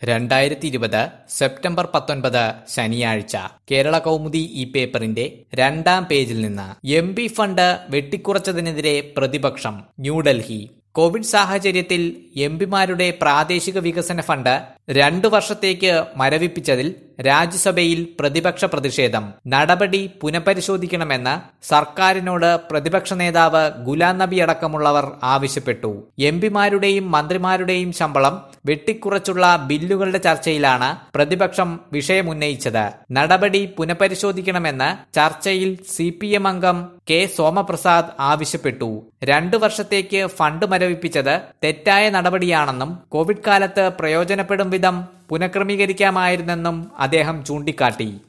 രണ്ടായിരത്തി ഇരുപത് സെപ്റ്റംബർ പത്തൊൻപത് ശനിയാഴ്ച കേരള കൗമുദി ഈ പേപ്പറിന്റെ രണ്ടാം പേജിൽ നിന്ന് എം പി ഫണ്ട് വെട്ടിക്കുറച്ചതിനെതിരെ പ്രതിപക്ഷം ന്യൂഡൽഹി കോവിഡ് സാഹചര്യത്തിൽ എം പിമാരുടെ പ്രാദേശിക വികസന ഫണ്ട് രണ്ടു വർഷത്തേക്ക് മരവിപ്പിച്ചതിൽ രാജ്യസഭയിൽ പ്രതിപക്ഷ പ്രതിഷേധം നടപടി പുനഃപരിശോധിക്കണമെന്ന് സർക്കാരിനോട് പ്രതിപക്ഷ നേതാവ് ഗുലാം നബി അടക്കമുള്ളവർ ആവശ്യപ്പെട്ടു എം പിമാരുടെയും മന്ത്രിമാരുടെയും ശമ്പളം വെട്ടിക്കുറച്ചുള്ള ബില്ലുകളുടെ ചർച്ചയിലാണ് പ്രതിപക്ഷം വിഷയമുന്നയിച്ചത് നടപടി പുനഃപരിശോധിക്കണമെന്ന് ചർച്ചയിൽ സി പി എം അംഗം കെ സോമപ്രസാദ് ആവശ്യപ്പെട്ടു രണ്ടു വർഷത്തേക്ക് ഫണ്ട് മരവിപ്പിച്ചത് തെറ്റായ നടപടിയാണെന്നും കോവിഡ് കാലത്ത് പ്രയോജനപ്പെടും വിധം പുനഃക്രമീകരിക്കാമായിരുന്നെന്നും അദ്ദേഹം ചൂണ്ടിക്കാട്ടി